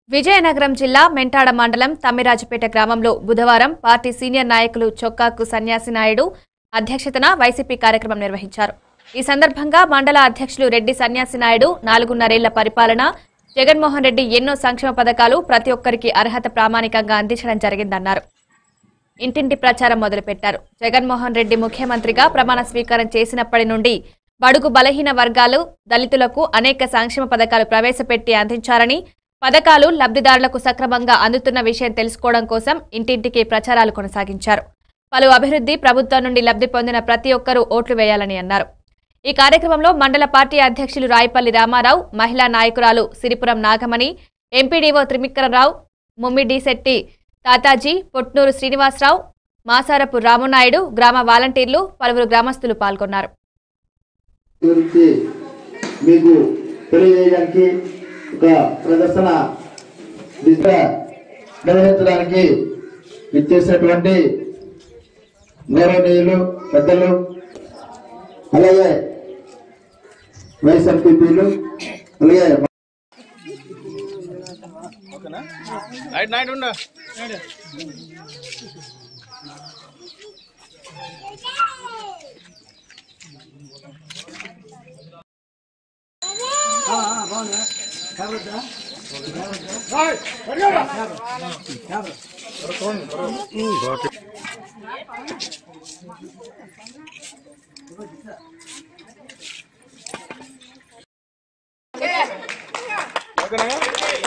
విజయనగరం జిల్లా మెంటాడ మండలం తమ్మిరాజుపేట గ్రామంలో బుధవారం పార్టీ సీనియర్ నాయకులు చొక్కాకు సన్యాసి నాయుడు అధ్యక్షతన వైసీపీ కార్యక్రమం నిర్వహించారు ఈ సందర్భంగా మండల అధ్యక్షులు రెడ్డి సన్యాసి నాయుడు నాలుగున్నరేళ్ల పరిపాలన జగన్మోహన్ రెడ్డి ఎన్నో సంక్షేమ పథకాలు ప్రతి ఒక్కరికి అర్హత ప్రామాణికంగా అందించడం జరిగిందన్నారు ఇంటింటి ప్రచారం మొదలుపెట్టారు జగన్మోహన్ రెడ్డి ముఖ్యమంత్రిగా ప్రమాణ స్వీకారం చేసినప్పటి నుండి బడుగు బలహీన వర్గాలు దళితులకు అనేక సంక్షేమ పథకాలు ప్రవేశపెట్టి అందించారని పథకాలు లబ్ధిదారులకు సక్రమంగా అందుతున్న విషయం తెలుసుకోవడం కోసం ఇంటింటికి ప్రచారాలు కొనసాగించారు పలు అభివృద్ధి ప్రభుత్వం నుండి లబ్ధి పొందిన ప్రతి ఒక్కరూ ఓట్లు వేయాలని అన్నారు ఈ కార్యక్రమంలో మండల పార్టీ అధ్యక్షులు రాయపల్లి రామారావు మహిళా నాయకురాలు సిరిపురం నాగమణి ఎంపీడీఓ త్రిమిక్కరరావు ముమ్మిడిశెట్టి తాతాజీ పొట్నూరు శ్రీనివాసరావు మాసారపు రామునాయుడు గ్రామ వాలంటీర్లు పలువురు గ్రామస్తులు పాల్గొన్నారు గురించి మీకు తెలియజేయడానికి ఒక ప్రదర్శన దిశ నిర్వహించడానికి ఇచ్చేసినటువంటి గౌరవనీయులు పెద్దలు అలాగే వైస్ ఎంపీపీలు అలాగే నైట్ నైట్ ఉండు ఓకేనా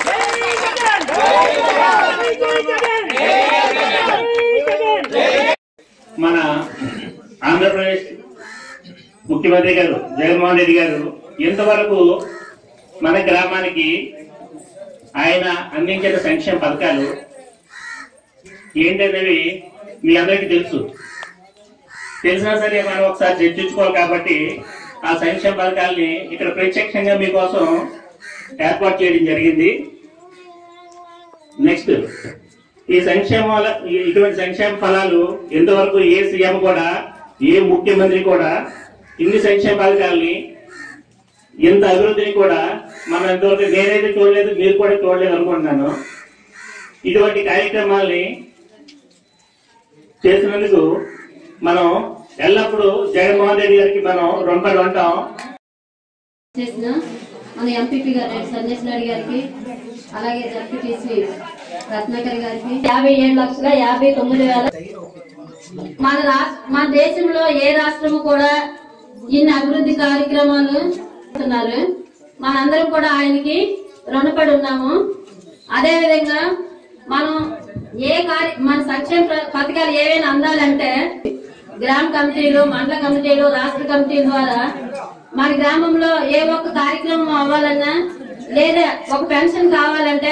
మన ఆంధ్రప్రదేశ్ ముఖ్యమంత్రి గారు జగన్మోహన్ రెడ్డి గారు ఇంతవరకు మన గ్రామానికి ఆయన అందించిన సంక్షేమ పథకాలు ఏంటనేవి మీ అందరికీ తెలుసు తెలిసినా సరే మనం ఒకసారి చర్చించుకోవాలి కాబట్టి ఆ సంక్షేమ పథకాల్ని ఇక్కడ ప్రత్యక్షంగా మీకోసం ఏర్పాటు చేయడం జరిగింది నెక్స్ట్ ఈ సంక్షేమాల ఈ- ఇటువంటి సంక్షేమ ఫలాలు ఇంతవరకు ఏ సీఎం కూడా ఏ ముఖ్యమంత్రి కూడా ఇన్ని సంక్షేమ పథకాలని ఇంత అభివృద్ధిని కూడా మనం ఇంతవరకు నేనైతే చూడలేదు మీరు కూడా చూడలేదు అనుకుంటున్నాను ఇటువంటి కార్యక్రమాల్ని చేసినందుకు మనం ఎల్లప్పుడూ జగన్మోహన్ రెడ్డి గారికి మనం రుణపడి ఉంటాం చేసిన మన ఎంపీపీ గారు సంజయ్ నాయుడు గారికి అలాగే జడ్పీటీసీ రత్నాకర్ గారికి యాభై ఏడు లక్షల యాభై తొమ్మిది వేల మన రాష్ట్ర మన దేశంలో ఏ రాష్ట్రము కూడా ఇన్ని అభివృద్ధి కార్యక్రమాలు చేస్తున్నారు మనందరం కూడా ఆయనకి రుణపడి ఉన్నాము అదే విధంగా మనం ఏ కార్య మన సంక్షేమ ప్ర- పథకాలు ఏవైనా అందాలంటే గ్రామ కమిటీలు మండల కమిటీలు రాష్ట్ర కమిటీల ద్వారా మన గ్రామంలో ఏ ఒక్క కార్యక్రమం అవ్వాలన్నా లేదా ఒక పెన్షన్ కావాలంటే